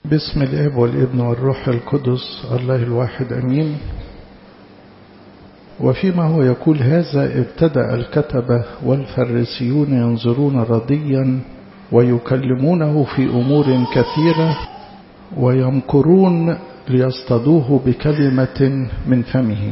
بسم الاب والابن والروح القدس الله الواحد امين وفيما هو يقول هذا ابتدا الكتبه والفريسيون ينظرون رضيا ويكلمونه في امور كثيره ويمكرون ليصطادوه بكلمه من فمه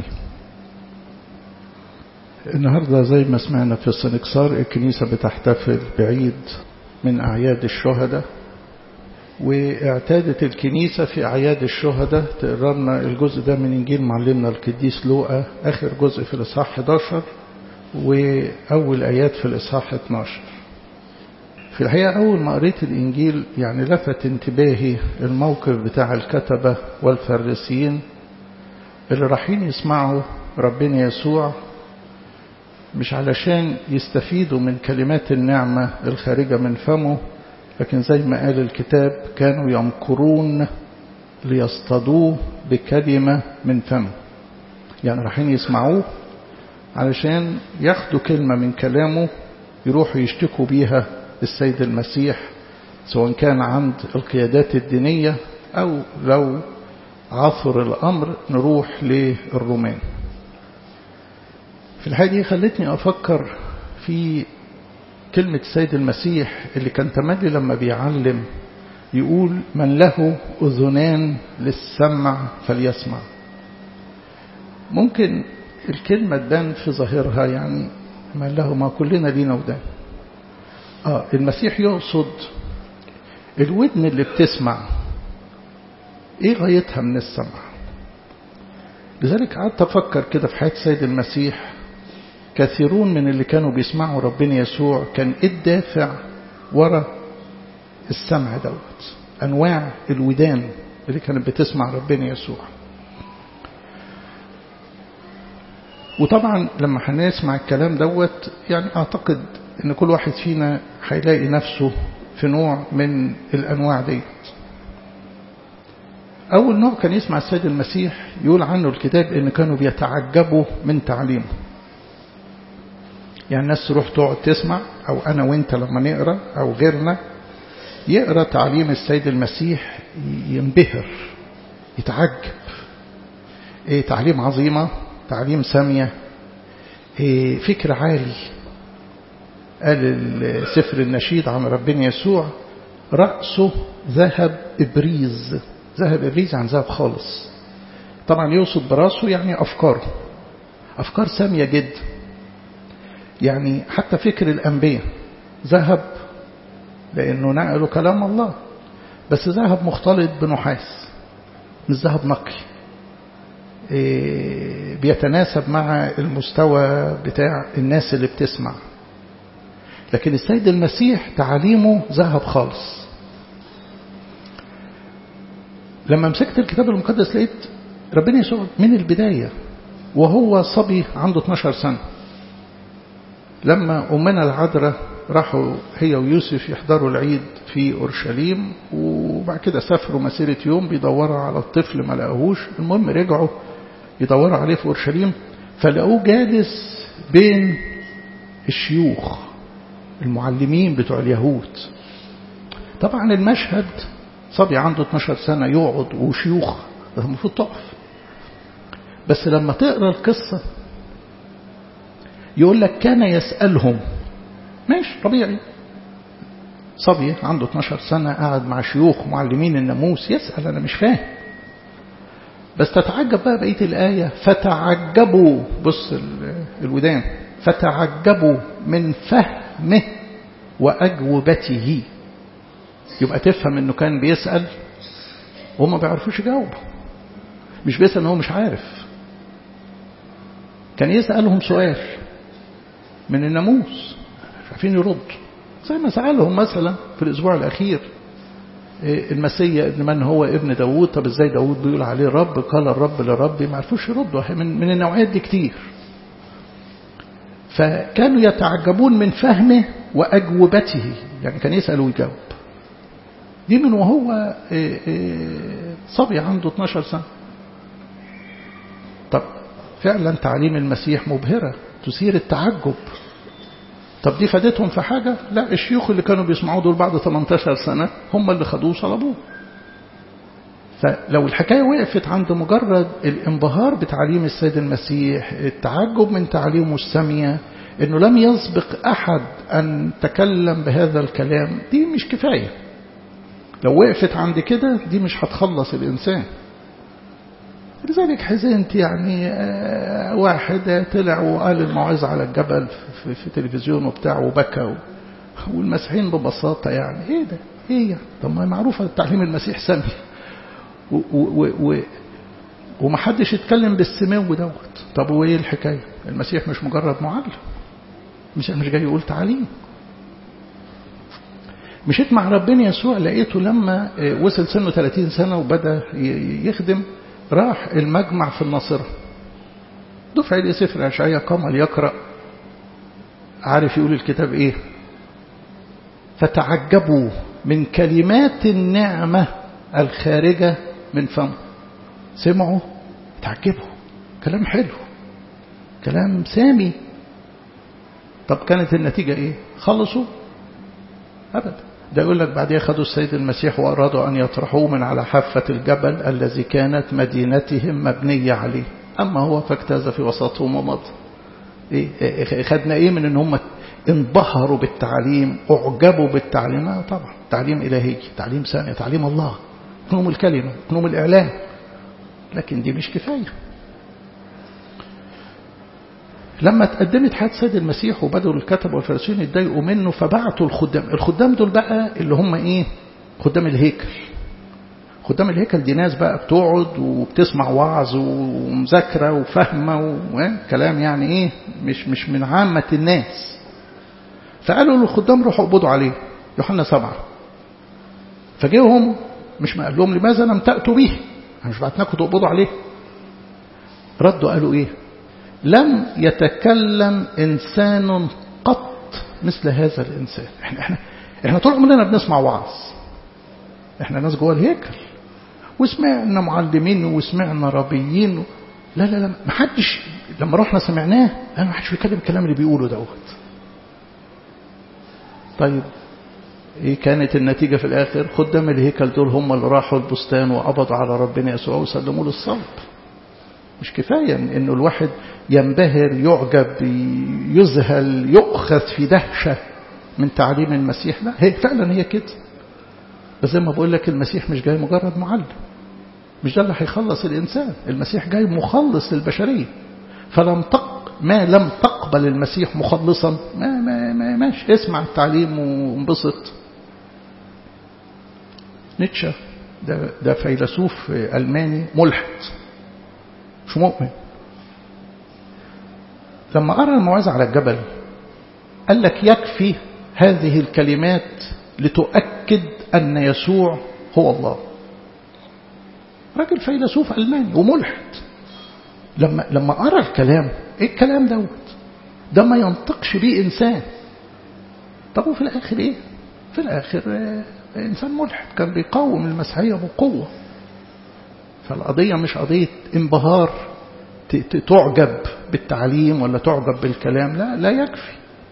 النهارده زي ما سمعنا في السنكسار الكنيسه بتحتفل بعيد من اعياد الشهداء واعتادت الكنيسة في أعياد الشهداء تقرا لنا الجزء ده من إنجيل معلمنا القديس لوقا آخر جزء في الإصحاح 11 وأول آيات في الإصحاح 12 في الحقيقة أول ما قريت الإنجيل يعني لفت انتباهي الموقف بتاع الكتبة والفريسيين اللي رايحين يسمعوا ربنا يسوع مش علشان يستفيدوا من كلمات النعمة الخارجة من فمه لكن زي ما قال الكتاب كانوا يمكرون ليصطادوه بكلمة من فمه يعني رايحين يسمعوه علشان ياخدوا كلمة من كلامه يروحوا يشتكوا بيها السيد المسيح سواء كان عند القيادات الدينية أو لو عثر الأمر نروح للرومان في الحقيقة دي خلتني أفكر في كلمة السيد المسيح اللي كان تملي لما بيعلم يقول من له أذنان للسمع فليسمع ممكن الكلمة تبان في ظاهرها يعني من له ما كلنا لينا ودان آه المسيح يقصد الودن اللي بتسمع ايه غايتها من السمع لذلك قعدت افكر كده في حياة السيد المسيح كثيرون من اللي كانوا بيسمعوا ربنا يسوع كان ايه الدافع ورا السمع دوت انواع الودان اللي كانت بتسمع ربنا يسوع وطبعا لما هنسمع الكلام دوت يعني اعتقد ان كل واحد فينا هيلاقي نفسه في نوع من الانواع ديت اول نوع كان يسمع السيد المسيح يقول عنه الكتاب ان كانوا بيتعجبوا من تعليمه يعني الناس تروح تقعد تسمع أو أنا وأنت لما نقرأ أو غيرنا يقرأ تعليم السيد المسيح ينبهر يتعجب إيه تعليم عظيمة تعليم سامية إيه فكر عالي قال سفر النشيد عن ربنا يسوع رأسه ذهب إبريز ذهب إبريز عن ذهب خالص طبعا يقصد براسه يعني أفكاره أفكار سامية جدا يعني حتى فكر الأنبياء ذهب لأنه نقلوا كلام الله بس ذهب مختلط بنحاس مش ذهب نقي إيه بيتناسب مع المستوى بتاع الناس اللي بتسمع لكن السيد المسيح تعاليمه ذهب خالص لما مسكت الكتاب المقدس لقيت ربنا يسوع من البداية وهو صبي عنده 12 سنة لما أمنا العذراء راحوا هي ويوسف يحضروا العيد في أورشليم وبعد كده سافروا مسيرة يوم بيدوروا على الطفل ما لقاهوش المهم رجعوا يدوروا عليه في أورشليم فلقوه جالس بين الشيوخ المعلمين بتوع اليهود طبعا المشهد صبي عنده 12 سنة يقعد وشيوخ ده المفروض تقف بس لما تقرا القصه يقول لك كان يسألهم ماشي طبيعي صبي عنده 12 سنة قاعد مع شيوخ معلمين الناموس يسأل أنا مش فاهم بس تتعجب بقى بقية الآية فتعجبوا بص الودان فتعجبوا من فهمه وأجوبته يبقى تفهم انه كان بيسأل وهم ما بيعرفوش يجاوبوا مش بيسأل ان هو مش عارف كان يسألهم سؤال من الناموس مش عارفين يردوا زي ما سألهم مثلا في الأسبوع الأخير المسيا ابن من هو ابن داوود طب ازاي داوود بيقول عليه رب قال الرب لربي ما عرفوش يردوا من, من النوعيات دي كتير فكانوا يتعجبون من فهمه وأجوبته يعني كان يسأل ويجاوب دي من وهو صبي عنده 12 سنة طب فعلا تعليم المسيح مبهرة تثير التعجب طب دي فادتهم في حاجة لا الشيوخ اللي كانوا بيسمعوا دول بعد 18 سنة هم اللي خدوه صلبوه فلو الحكاية وقفت عند مجرد الانبهار بتعليم السيد المسيح التعجب من تعليمه السامية انه لم يسبق احد ان تكلم بهذا الكلام دي مش كفاية لو وقفت عند كده دي مش هتخلص الانسان لذلك حزنت يعني واحد طلع وقال الموعظة على الجبل في, في تلفزيون وبتاع وبكى والمسيحيين ببساطة يعني ايه ده ايه يعني طب ما معروفة تعليم المسيح سامي و و و ومحدش يتكلم بالسمو دوت طب وايه الحكاية المسيح مش مجرد معلم مش مش جاي يقول تعليم مشيت مع ربنا يسوع لقيته لما وصل سنه 30 سنة وبدأ يخدم راح المجمع في الناصرة دفع لي سفر أشعية قام ليقرأ عارف يقول الكتاب إيه فتعجبوا من كلمات النعمة الخارجة من فمه سمعوا تعجبوا كلام حلو كلام سامي طب كانت النتيجة إيه خلصوا أبدا ده يقول لك بعدها خدوا السيد المسيح وأرادوا أن يطرحوه من على حافة الجبل الذي كانت مدينتهم مبنية عليه أما هو فاجتاز في وسطهم ومضى إيه خدنا إيه من إن هم انبهروا بالتعليم أعجبوا بالتعليم آه طبعا تعليم إلهي تعليم ثاني تعليم الله كنوم الكلمة كنوم الإعلام لكن دي مش كفاية لما تقدمت حياة سيد المسيح وبدأوا الكتب والفرسيين يتضايقوا منه فبعتوا الخدام الخدام دول بقى اللي هم ايه خدام الهيكل خدام الهيكل دي ناس بقى بتقعد وبتسمع وعظ ومذاكرة وفهمة وكلام يعني ايه مش مش من عامة الناس فقالوا للخدام روحوا اقبضوا عليه يوحنا سبعة فجيهم مش ما قال لهم لماذا لم تأتوا به احنا مش بعتناكم تقبضوا عليه ردوا قالوا ايه لم يتكلم إنسان قط مثل هذا الإنسان احنا, احنا, احنا طول عمرنا بنسمع وعظ احنا ناس جوه الهيكل وسمعنا معلمين وسمعنا ربيين لا لا لا ما حدش لما رحنا سمعناه لا ما حدش بيتكلم الكلام اللي بيقوله دوت طيب ايه كانت النتيجة في الآخر خدام الهيكل دول هم اللي راحوا البستان وقبضوا على ربنا يسوع وسلموه للصلب مش كفاية انه الواحد ينبهر يعجب يذهل يؤخذ في دهشة من تعليم المسيح لا هي فعلا هي كده بس زي ما بقول لك المسيح مش جاي مجرد معلم مش ده اللي هيخلص الإنسان المسيح جاي مخلص للبشرية فلم تق ما لم تقبل المسيح مخلصا ما ما ما ماشي اسمع التعليم وانبسط نيتشه ده ده فيلسوف ألماني ملحد مش مؤمن لما قرأ الموعظة على الجبل قال لك يكفي هذه الكلمات لتؤكد أن يسوع هو الله راجل فيلسوف ألماني وملحد لما لما قرأ الكلام ايه الكلام دوت ده ما ينطقش بيه إنسان طب وفي الآخر ايه في الآخر إنسان ملحد كان بيقاوم المسيحية بقوة فالقضية مش قضية انبهار تعجب بالتعليم ولا تعجب بالكلام لا لا يكفي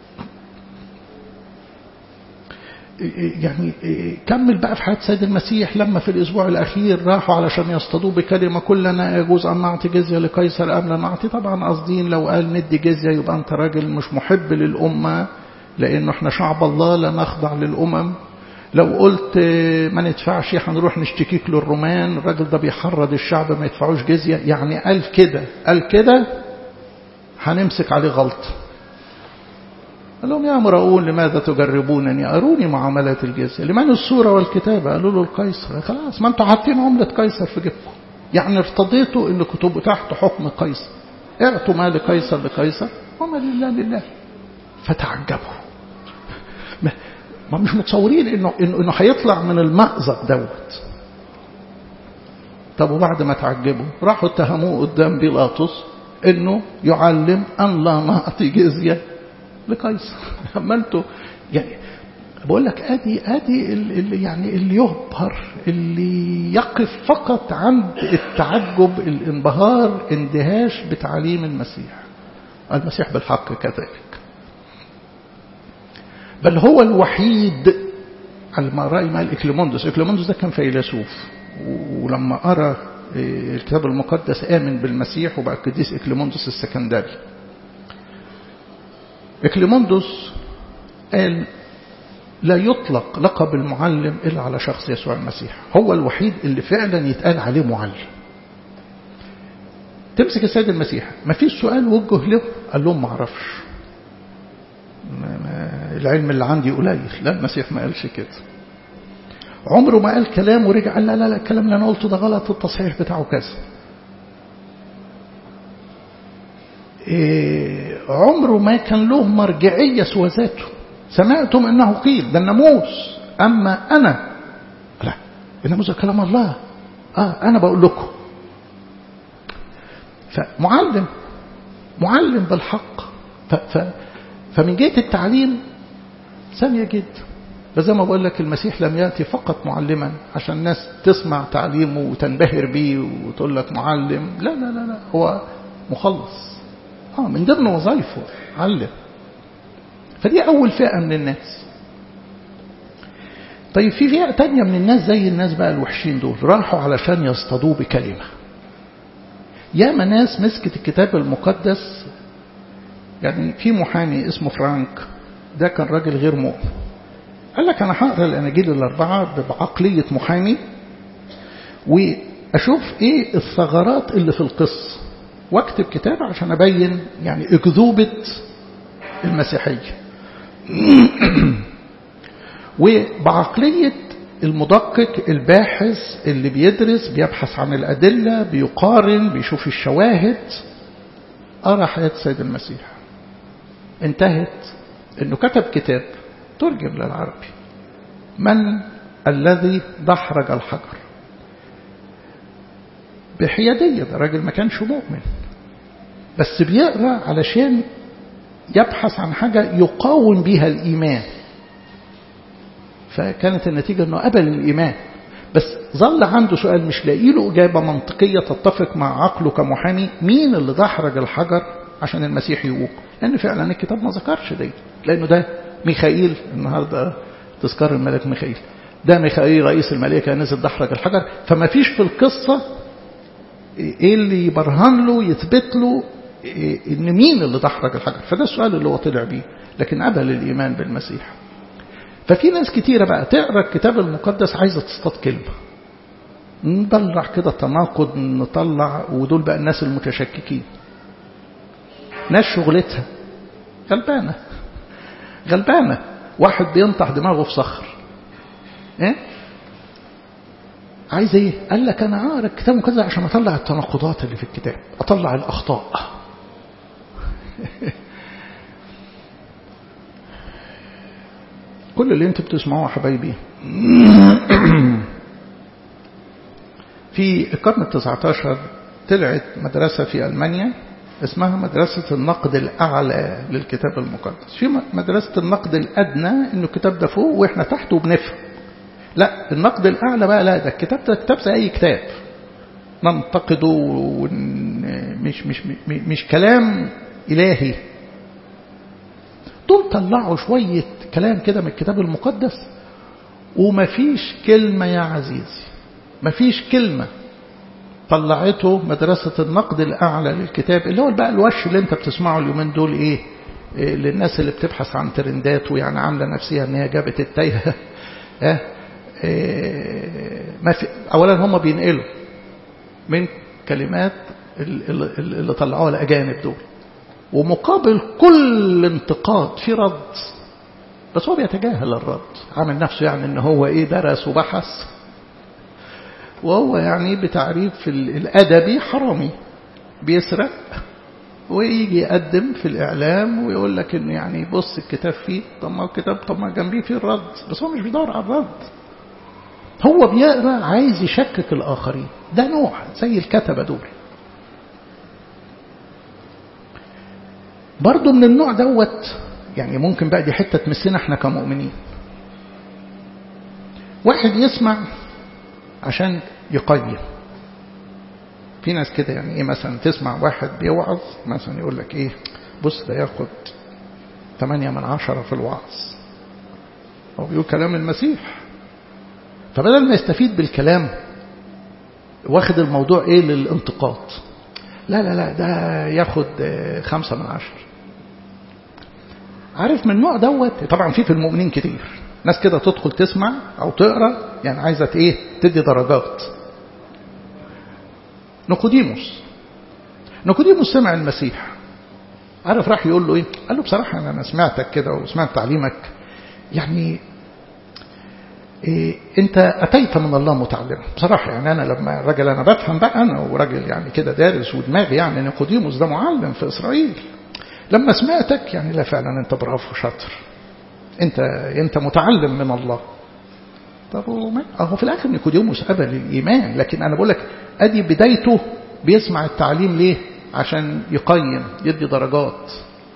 يعني كمل بقى في حياة سيد المسيح لما في الأسبوع الأخير راحوا علشان يصطادوه بكلمة كلنا يجوز أن نعطي جزية لقيصر أم لا نعطي طبعا قاصدين لو قال ندي جزية يبقى أنت راجل مش محب للأمة لأنه احنا شعب الله لا نخضع للأمم لو قلت ما ندفعش هنروح نشتكيك للرومان الراجل ده بيحرض الشعب ما يدفعوش جزية يعني قال كده قال كده هنمسك عليه غلط قال لهم يا امرؤون لماذا تجربونني أروني معاملات الجزية لمن الصورة والكتابة قالوا له القيصر خلاص ما انتوا حاطين عملة قيصر في جيبكم يعني ارتضيتوا انكم تبقوا تحت حكم قيصر اعطوا ما لقيصر لقيصر وما لله لله فتعجبوا ما مش متصورين انه انه, إنه هيطلع من المأزق دوت طب وبعد ما تعجبوا راحوا اتهموه قدام بيلاطس انه يعلم ان لا نعطي جزيه لقيصر اما انتوا يعني بقول لك ادي ادي اللي يعني اللي يهبر اللي يقف فقط عند التعجب الانبهار اندهاش بتعليم المسيح المسيح بالحق كذلك بل هو الوحيد على ما رأي مال إكليموندوس إكليموندوس ده كان فيلسوف ولما قرأ الكتاب المقدس آمن بالمسيح وبقى القديس إكليموندوس السكندري إكليموندوس قال لا يطلق لقب المعلم إلا على شخص يسوع المسيح هو الوحيد اللي فعلا يتقال عليه معلم تمسك السيد المسيح ما فيش سؤال وجه له قال لهم ما اعرفش العلم اللي عندي قليل لا المسيح ما قالش كده عمره ما قال كلام ورجع قال لا لا لا الكلام اللي انا قلته ده غلط التصحيح بتاعه كذا إيه عمره ما كان له مرجعية سوى ذاته سمعتم انه قيل ده الناموس اما انا لا الناموس كلام الله اه انا بقول لكم فمعلم معلم بالحق ف ف فمن جهة التعليم سامية جدا بس زي ما بقول لك المسيح لم يأتي فقط معلما عشان الناس تسمع تعليمه وتنبهر بيه وتقول لك معلم لا لا لا لا هو مخلص اه من ضمن وظائفه علم فدي أول فئة من الناس طيب في فئة تانية من الناس زي الناس بقى الوحشين دول راحوا علشان يصطادوه بكلمة ياما ناس مسكت الكتاب المقدس يعني في محامي اسمه فرانك ده كان راجل غير مؤمن قال لك أنا هقرا الأناجيل الأربعة بعقلية محامي وأشوف إيه الثغرات اللي في القصة واكتب كتاب عشان أبين يعني أكذوبة المسيحية وبعقلية المدقق الباحث اللي بيدرس بيبحث عن الأدلة بيقارن بيشوف الشواهد أرى حياة السيد المسيح انتهت انه كتب كتاب ترجم للعربي من الذي دحرج الحجر بحيادية ده راجل ما كانش مؤمن بس بيقرأ علشان يبحث عن حاجة يقاوم بها الإيمان فكانت النتيجة أنه قبل الإيمان بس ظل عنده سؤال مش لاقي له إجابة منطقية تتفق مع عقله كمحامي مين اللي دحرج الحجر عشان المسيح يقوم لأن فعلا الكتاب ما ذكرش دي لأنه ده ميخائيل النهاردة تذكار الملك ميخائيل ده ميخائيل رئيس الملائكة نزل دحرج الحجر فما فيش في القصة ايه اللي يبرهن له يثبت له إيه ان مين اللي دحرج الحجر فده السؤال اللي هو طلع بيه لكن قبل الايمان بالمسيح ففي ناس كتيرة بقى تقرا الكتاب المقدس عايزة تصطاد كلمة نطلع كده تناقض نطلع ودول بقى الناس المتشككين ناس شغلتها غلبانة غلبانة واحد بينطح دماغه في صخر ايه عايز ايه قال لك انا اقرا الكتاب كذا عشان اطلع التناقضات اللي في الكتاب اطلع الاخطاء كل اللي انتوا بتسمعوه حبايبي في القرن التسعة عشر طلعت مدرسة في ألمانيا اسمها مدرسة النقد الأعلى للكتاب المقدس في مدرسة النقد الأدنى إنه الكتاب ده فوق وإحنا تحته وبنفهم لا النقد الأعلى بقى لا ده الكتاب ده كتاب زي أي كتاب ننتقده مش, مش, مش, مش كلام إلهي دول طلعوا شوية كلام كده من الكتاب المقدس ومفيش كلمة يا عزيزي مفيش كلمة طلعته مدرسة النقد الأعلى للكتاب اللي هو بقى الوش اللي انت بتسمعه اليومين دول ايه, إيه للناس اللي بتبحث عن ترندات ويعني عاملة نفسها ان هي جابت التايهة اه إيه ما في اولا هم بينقلوا من كلمات اللي, اللي طلعوها الأجانب دول ومقابل كل انتقاد في رد بس هو بيتجاهل الرد عامل نفسه يعني ان هو ايه درس وبحث وهو يعني بتعريف الأدبي حرامي بيسرق ويجي يقدم في الإعلام ويقول لك إن يعني بص الكتاب فيه طب ما الكتاب طب ما جنبيه فيه الرد بس هو مش بيدور على الرد هو بيقرا عايز يشكك الآخرين ده نوع زي الكتبة دول برضه من النوع دوت يعني ممكن بقى دي حتة تمسنا احنا كمؤمنين واحد يسمع عشان يقيم في ناس كده يعني ايه مثلا تسمع واحد بيوعظ مثلا يقول لك ايه بص ده ياخد ثمانية من عشرة في الوعظ هو بيقول كلام المسيح فبدل ما يستفيد بالكلام واخد الموضوع ايه للانتقاد لا لا لا ده ياخد خمسة من عشر عارف من النوع دوت طبعا في في المؤمنين كتير ناس كده تدخل تسمع او تقرا يعني عايزه ايه تدي درجات نيقوديموس نيقوديموس سمع المسيح عارف راح يقول له ايه قال له بصراحه انا سمعتك كده وسمعت تعليمك يعني إيه انت اتيت من الله متعلما بصراحه يعني انا لما راجل انا بفهم بقى انا وراجل يعني كده دارس ودماغي يعني نيقوديموس ده معلم في اسرائيل لما سمعتك يعني لا فعلا انت برافو شاطر انت انت متعلم من الله طب اهو في الاخر نيقوديموس قبل الايمان لكن انا بقول لك ادي بدايته بيسمع التعليم ليه عشان يقيم يدي درجات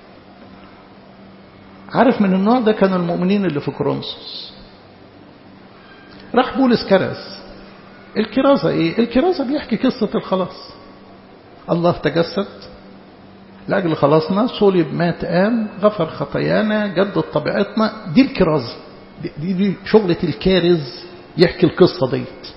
عارف من النوع ده كان المؤمنين اللي في كورنثوس راح بولس كرز الكرازة ايه الكرازة بيحكي قصة الخلاص الله تجسد لأجل خلاصنا صلب مات قام غفر خطايانا جدد طبيعتنا دي الكرازة دي, دي, دي شغلة الكارز يحكي القصة ديت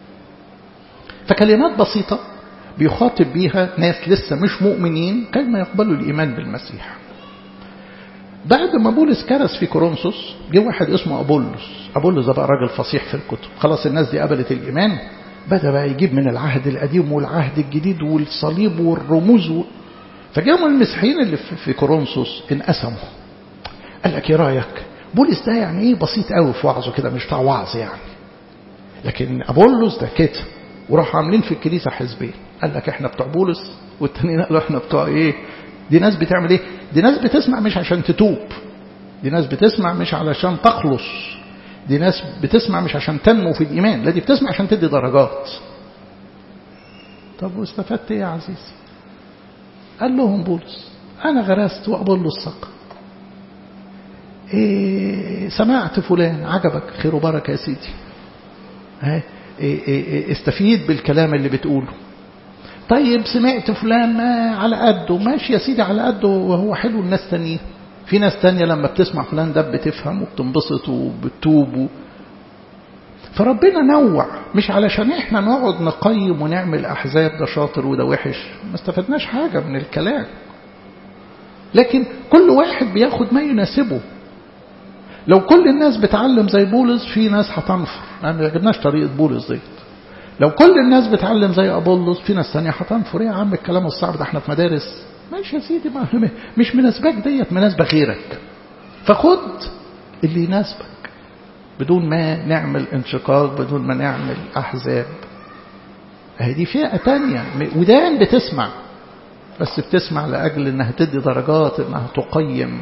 فكلمات بسيطة بيخاطب بيها ناس لسه مش مؤمنين كي ما يقبلوا الإيمان بالمسيح بعد ما بولس كرس في كورنثوس جه واحد اسمه أبولس أبولس ده بقى راجل فصيح في الكتب خلاص الناس دي قبلت الإيمان بدأ بقى يجيب من العهد القديم والعهد الجديد والصليب والرموز و... فجاءوا المسيحيين اللي في كورنثوس انقسموا قال لك ايه رايك بولس ده يعني ايه بسيط قوي في وعظه كده مش بتاع وعظ يعني لكن ابولس ده كده وراحوا عاملين في الكنيسه حزبين قال لك احنا بتوع بولس والتانيين قالوا احنا بتوع ايه دي ناس بتعمل ايه دي ناس بتسمع مش عشان تتوب دي ناس بتسمع مش علشان تخلص دي ناس بتسمع مش عشان تنمو في الايمان لا دي بتسمع عشان تدي درجات طب واستفدت ايه يا عزيزي قال لهم بولس أنا غرست وأبولس سقى إيه سمعت فلان عجبك خير وبركة يا سيدي إيه إيه استفيد بالكلام اللي بتقوله طيب سمعت فلان ما على قده ماشي يا سيدي على قده وهو حلو الناس تانيين في ناس تانية لما بتسمع فلان ده بتفهم وبتنبسط وبتتوب فربنا نوع مش علشان احنا نقعد نقيم ونعمل احزاب ده شاطر وده وحش ما استفدناش حاجة من الكلام لكن كل واحد بياخد ما يناسبه لو كل الناس بتعلم زي بولس في ناس هتنفر ما يعجبناش طريقة بولس دي لو كل الناس بتعلم زي أبولس في ناس تانية هتنفر ايه يا عم الكلام الصعب ده احنا في مدارس ماشي يا سيدي ما مش مناسبك ديت مناسبة غيرك فخد اللي يناسبك بدون ما نعمل انشقاق بدون ما نعمل أحزاب هي دي فئة تانية ودان بتسمع بس بتسمع لأجل أنها تدي درجات أنها تقيم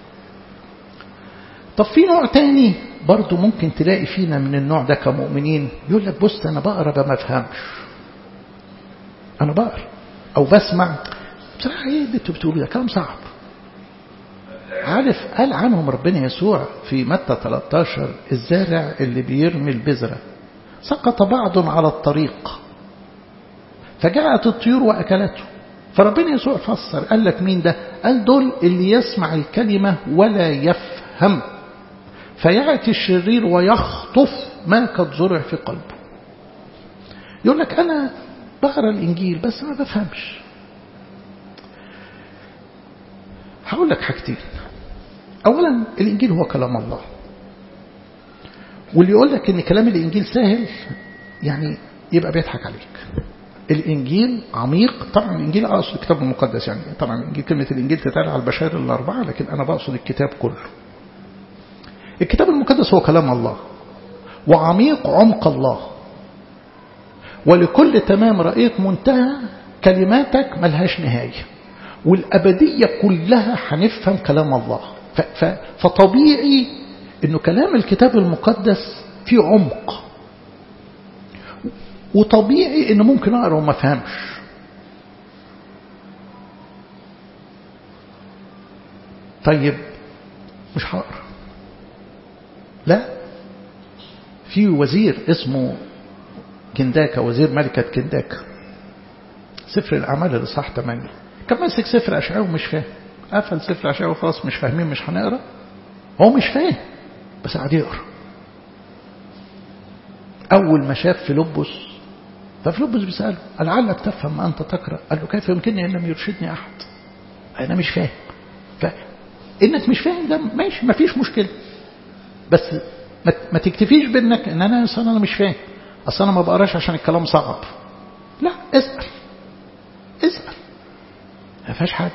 طب في نوع تاني برضو ممكن تلاقي فينا من النوع ده كمؤمنين يقول لك بص أنا بقرا ما افهمش أنا بقرا أو بسمع بصراحة إيه اللي أنتوا بتقولوا ده كلام صعب عارف قال عنهم ربنا يسوع في متى 13 الزارع اللي بيرمي البذرة سقط بعض على الطريق فجاءت الطيور وأكلته فربنا يسوع فسر قال لك مين ده قال دول اللي يسمع الكلمة ولا يفهم فيأتي الشرير ويخطف ما قد زرع في قلبه يقول لك أنا بقرا الإنجيل بس ما بفهمش هقول لك حاجتين أولا الإنجيل هو كلام الله واللي يقول لك إن كلام الإنجيل سهل يعني يبقى بيضحك عليك الإنجيل عميق طبعا الإنجيل أقصد الكتاب المقدس يعني طبعا الإنجيل كلمة الإنجيل تتقال على البشائر الأربعة لكن أنا بقصد الكتاب كله الكتاب المقدس هو كلام الله وعميق عمق الله ولكل تمام رأيت منتهى كلماتك ملهاش نهاية والأبدية كلها هنفهم كلام الله فطبيعي أنه كلام الكتاب المقدس فيه عمق وطبيعي أنه ممكن أقرأ وما فهمش طيب مش هقرأ لا في وزير اسمه كنداكا وزير ملكة كنداكا سفر الأعمال الإصحاح 8 كان ماسك سفر أشعياء ومش فاهم قفل سفر أشعياء وخلاص مش فاهمين مش هنقرا هو مش فاهم بس قاعد يقرا أول ما شاف فيلبس ففلوبس بيسأله لعلك تفهم ما أنت تقرأ قال له كيف يمكنني أن لم يرشدني أحد أنا مش فاهم فإنك مش فاهم ده ماشي ما فيش مشكلة بس ما تكتفيش بانك ان انا انسان انا مش فاهم اصل انا ما بقراش عشان الكلام صعب لا اسال اسال ما فيهاش حاجه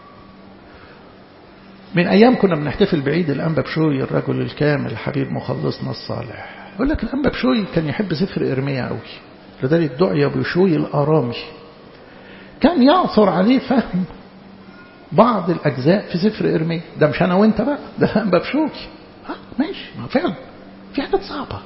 من ايام كنا بنحتفل بعيد الانبا بشوي الرجل الكامل حبيب مخلصنا الصالح يقول لك الانبا بشوي كان يحب سفر ارميا قوي لذلك دعي بشوي الارامي كان يعثر عليه فهم بعض الاجزاء في سفر ارميا ده مش انا وانت بقى ده الانبا بشوي ها ماشي ما فعلا في حاجات صعبة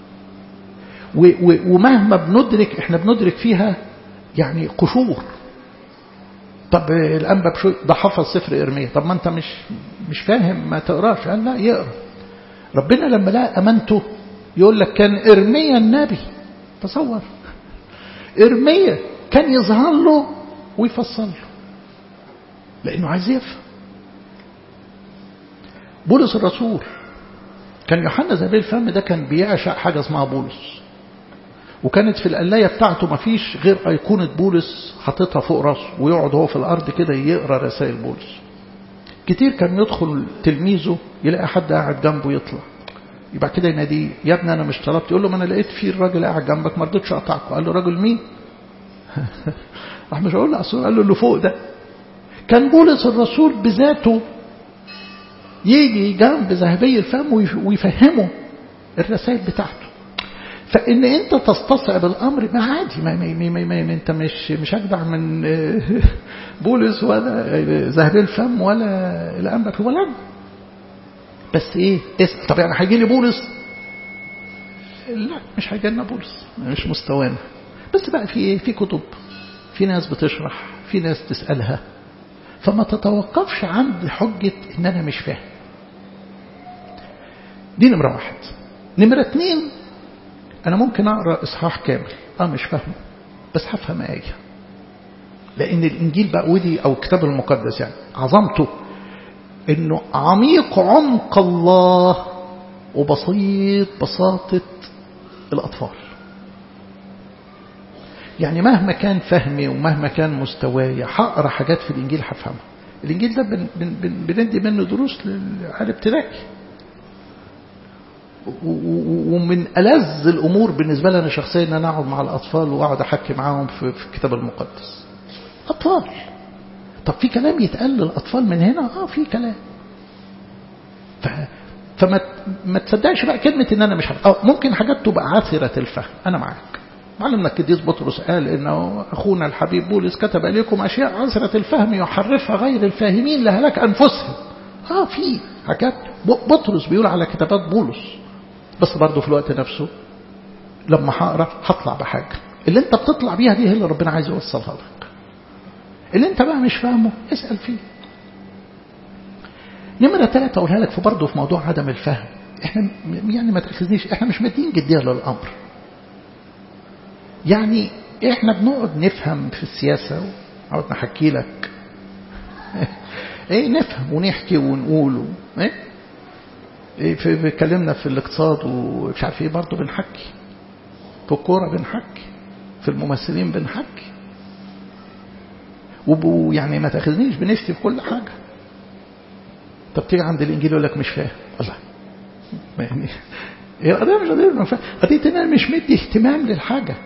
ومهما بندرك احنا بندرك فيها يعني قشور طب الأنبا بشوي ده حفظ سفر إرميا طب ما أنت مش مش فاهم ما تقراش قال لا يقرا ربنا لما لقى أمانته يقول لك كان إرميا النبي تصور إرميا كان يظهر له ويفصل له لأنه عايز يفهم بولس الرسول كان يوحنا زبيل الفم ده كان بيعشق حاجة اسمها بولس وكانت في القلاية بتاعته ما فيش غير أيقونة بولس حاططها فوق راسه ويقعد هو في الأرض كده يقرأ رسائل بولس كتير كان يدخل تلميذه يلاقي حد قاعد جنبه يطلع يبقى كده يناديه يا ابني أنا مش طلبت يقول له ما أنا لقيت في الراجل قاعد جنبك ما رضيتش أقطعكم قال له راجل مين؟ راح مش هقول له قال له اللي فوق ده كان بولس الرسول بذاته يجي جنب ذهبي الفم ويفهمه الرسائل بتاعته فإن أنت تستصعب الأمر ما عادي ما, ما, ما, ما, ما أنت مش مش أجدع من بولس ولا ذهبي الفم ولا الأنبا ولا بس إيه اسأل طب يعني هيجي لي بولس لا مش هيجي لنا بولس مش مستوانا بس بقى في إيه في كتب في ناس بتشرح في ناس تسألها فما تتوقفش عند حجة إن أنا مش فاهم دي نمرة واحد نمرة اتنين أنا ممكن أقرأ إصحاح كامل أه مش فاهمه بس هفهم آية لأن الإنجيل بقى ودي أو الكتاب المقدس يعني عظمته إنه عميق عمق الله وبسيط بساطة الأطفال يعني مهما كان فهمي ومهما كان مستواي هقرا حاجات في الإنجيل هفهمها الإنجيل ده بن بن بندي منه دروس للعالم ابتدائي ومن ألذ الأمور بالنسبة لي أنا شخصيا أن أنا أقعد مع الأطفال وأقعد أحكي معاهم في, في الكتاب المقدس أطفال طب في كلام يتقال للأطفال من هنا آه في كلام ف... فما ما تصدقش بقى كلمة إن أنا مش عارف أو ممكن حاجات تبقى عاثرة الفهم أنا معاك معلمنا القديس بطرس قال إنه أخونا الحبيب بولس كتب إليكم أشياء عاثرة الفهم يحرفها غير الفاهمين لهلاك أنفسهم آه في حاجات بطرس بيقول على كتابات بولس بس برضه في الوقت نفسه لما هقرا هطلع بحاجه اللي انت بتطلع بيها دي هي اللي ربنا عايز يوصلها لك اللي انت بقى مش فاهمه اسال فيه نمرة ثلاثة أقولها لك في برضه في موضوع عدم الفهم احنا يعني ما تأخذنيش احنا مش مدين جدية للأمر يعني احنا بنقعد نفهم في السياسة ونقعد نحكي لك ايه نفهم ونحكي ونقول ايه في اتكلمنا في الاقتصاد ومش عارف ايه برضه بنحكي في الكوره بنحكي في الممثلين بنحكي ويعني ما تاخذنيش بنفتي في كل حاجه طب تيجي عند الانجيل يقول لك مش فاهم الله يعني هي القضيه مش قضيه مش فاهم قضيه ان انا مش مدي اهتمام للحاجه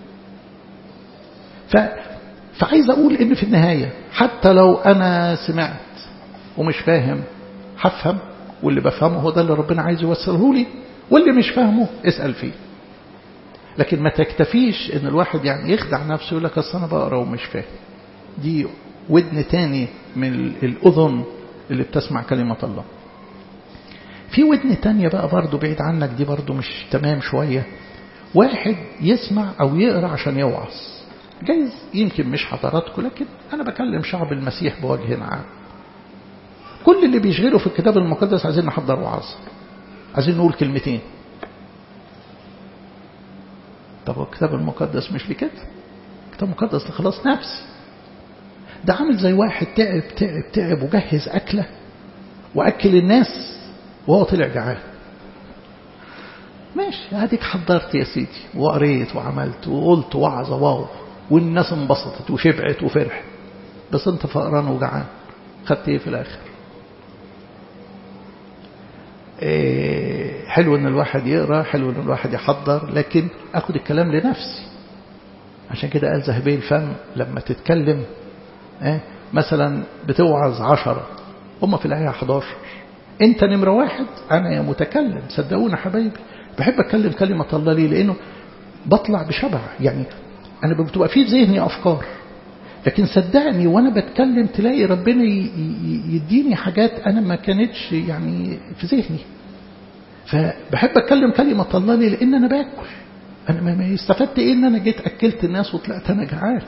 ف فعايز اقول ان في النهايه حتى لو انا سمعت ومش فاهم هفهم واللي بفهمه هو ده اللي ربنا عايز يوصله لي واللي مش فاهمه اسأل فيه لكن ما تكتفيش ان الواحد يعني يخدع نفسه يقول لك اصل انا بقرا ومش فاهم دي ودن تاني من الاذن اللي بتسمع كلمة الله في ودن تانية بقى برضه بعيد عنك دي برضه مش تمام شوية واحد يسمع او يقرا عشان يوعظ جايز يمكن مش حضراتكم لكن انا بكلم شعب المسيح بوجه عام كل اللي بيشغله في الكتاب المقدس عايزين نحضر وعظ عايزين نقول كلمتين طب الكتاب المقدس مش لكده الكتاب المقدس لخلاص نفسي ده عامل زي واحد تعب تعب تعب وجهز أكلة وأكل الناس وهو طلع جعان ماشي هديك حضرت يا سيدي وقريت وعملت وقلت وعظة واو والناس انبسطت وشبعت وفرحت بس انت فقران وجعان خدت ايه في الاخر إيه حلو ان الواحد يقرا حلو ان الواحد يحضر لكن اخد الكلام لنفسي عشان كده قال ذهبي الفم لما تتكلم إيه مثلا بتوعظ عشرة هم في الآية 11 انت نمرة واحد انا يا متكلم صدقونا حبايبي بحب اتكلم كلمة الله ليه لانه بطلع بشبع يعني انا بتبقى في ذهني افكار لكن صدقني وانا بتكلم تلاقي ربنا يديني حاجات انا ما كانتش يعني في ذهني فبحب اتكلم كلمة الله ليه لان انا باكل انا ما استفدت ايه ان انا جيت اكلت الناس وطلعت انا جعان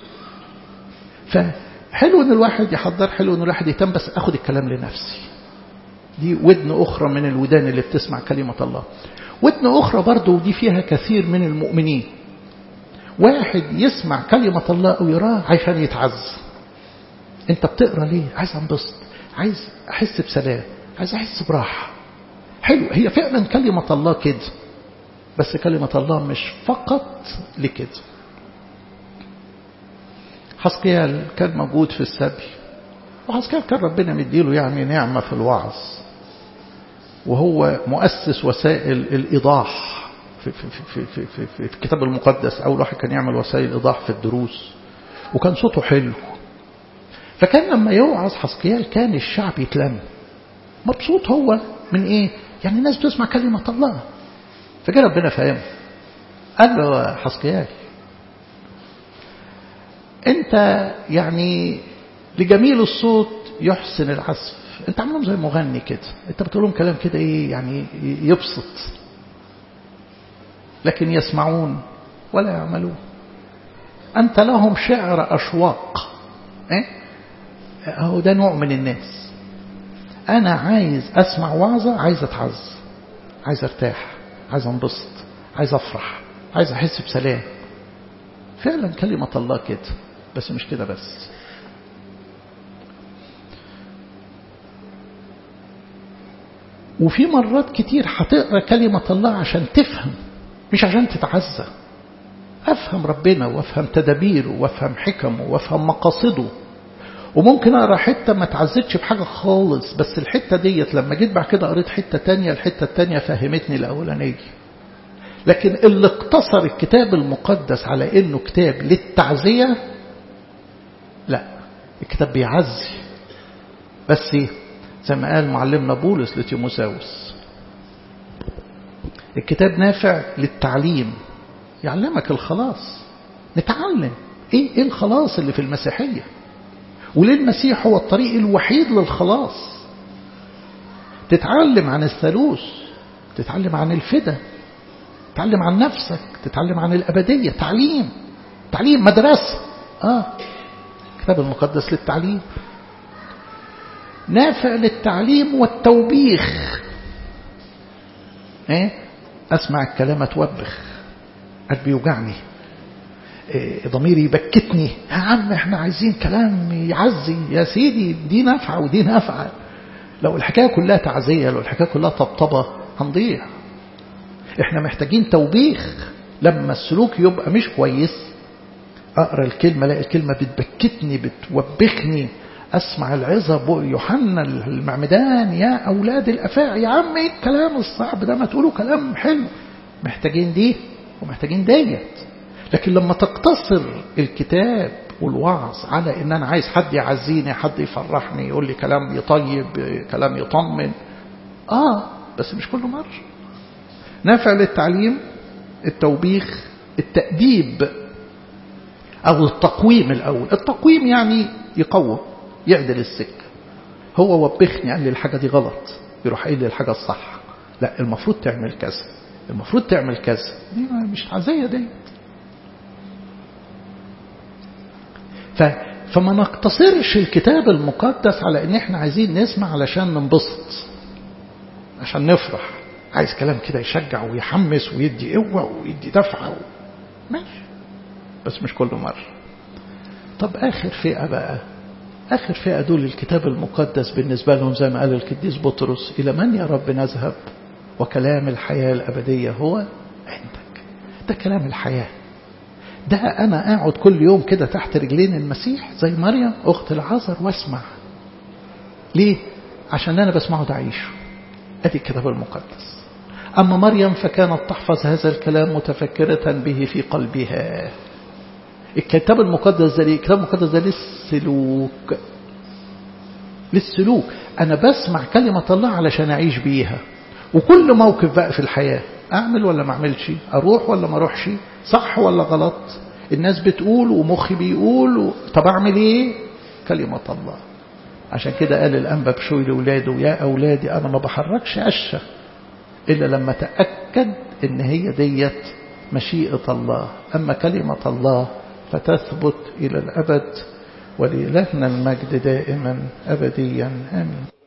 فحلو ان الواحد يحضر حلو ان الواحد يهتم بس اخد الكلام لنفسي دي ودن اخرى من الودان اللي بتسمع كلمة الله ودن اخرى برضو ودي فيها كثير من المؤمنين واحد يسمع كلمة الله أو يراها عشان يتعز أنت بتقرأ ليه عايز أنبسط عايز أحس بسلام عايز أحس براحة حلو هي فعلا كلمة الله كده بس كلمة الله مش فقط لكده حسقيال كان موجود في السبي وحسقيال كان ربنا مديله يعني نعمة في الوعظ وهو مؤسس وسائل الإيضاح في, في, في, في, في, في الكتاب المقدس أول واحد كان يعمل وسائل إيضاح في الدروس وكان صوته حلو فكان لما يوعظ حسقيال كان الشعب يتلم مبسوط هو من إيه يعني الناس بتسمع كلمة الله فجاء ربنا فاهمه قال له حسقيال أنت يعني لجميل الصوت يحسن العزف أنت عاملهم زي مغني كده أنت بتقول لهم كلام كده إيه يعني يبسط لكن يسمعون ولا يعملون أنت لهم شعر أشواق إيه؟ أهو ده نوع من الناس أنا عايز أسمع وعظة عايز أتعز عايز أرتاح عايز أنبسط عايز أفرح عايز أحس بسلام فعلا كلمة الله كده بس مش كده بس وفي مرات كتير هتقرا كلمة الله عشان تفهم مش عشان تتعزى أفهم ربنا وأفهم تدابيره وأفهم حكمه وأفهم مقاصده وممكن أقرأ حتة ما تعزتش بحاجة خالص بس الحتة ديت لما جيت بعد كده قريت حتة تانية الحتة التانية فهمتني الأولانية لكن اللي اقتصر الكتاب المقدس على إنه كتاب للتعزية لا الكتاب بيعزي بس زي ما قال معلمنا بولس لتيموساوس الكتاب نافع للتعليم يعلمك الخلاص نتعلم ايه ايه الخلاص اللي في المسيحية وليه المسيح هو الطريق الوحيد للخلاص تتعلم عن الثالوث تتعلم عن الفدا تتعلم عن نفسك تتعلم عن الأبدية تعليم تعليم مدرسة آه الكتاب المقدس للتعليم نافع للتعليم والتوبيخ ايه اسمع الكلام اتوبخ قلبي يوجعني إيه ضميري يبكتني يا عم احنا عايزين كلام يعزي يا سيدي دي نافعه ودي نافعه لو الحكايه كلها تعزيه لو الحكايه كلها طبطبه هنضيع احنا محتاجين توبيخ لما السلوك يبقى مش كويس اقرا الكلمه الاقي الكلمه بتبكتني بتوبخني أسمع العظة يوحنا المعمدان يا أولاد الأفاعي يا عم إيه الكلام الصعب ده ما تقولوا كلام حلو محتاجين دي ومحتاجين ديت لكن لما تقتصر الكتاب والوعظ على إن أنا عايز حد يعزيني حد يفرحني يقول لي كلام يطيب كلام يطمن آه بس مش كل مرة نافع للتعليم التوبيخ التأديب أو التقويم الأول التقويم يعني يقوم يعدل السكة هو وبخني قال لي الحاجة دي غلط يروح قايل لي الحاجة الصح لا المفروض تعمل كذا المفروض تعمل كذا دي مش تعزية دي ف... فما نقتصرش الكتاب المقدس على ان احنا عايزين نسمع علشان ننبسط عشان نفرح عايز كلام كده يشجع ويحمس ويدي قوة ويدي دفعة و... ماشي بس مش كل مرة طب آخر فئة بقى آخر فئة دول الكتاب المقدس بالنسبة لهم زي ما قال القديس بطرس إلى من يا رب نذهب وكلام الحياة الأبدية هو عندك ده كلام الحياة ده أنا أقعد كل يوم كده تحت رجلين المسيح زي مريم أخت العذر واسمع ليه؟ عشان أنا بسمعه ده عيشه أدي الكتاب المقدس أما مريم فكانت تحفظ هذا الكلام متفكرة به في قلبها الكتاب المقدس ده ليه؟ الكتاب المقدس ده للسلوك للسلوك أنا بسمع كلمة الله علشان أعيش بيها وكل موقف بقى في الحياة أعمل ولا ما أعملش أروح ولا ما أروحش صح ولا غلط الناس بتقول ومخي بيقول و... طب أعمل إيه كلمة الله عشان كده قال الأنبا بشوي لأولاده يا أولادي أنا ما بحركش عشة إلا لما أتأكد إن هي ديت مشيئة الله أما كلمة الله فتثبت إلى الأبد ولإلهنا المجد دائما أبديا آمين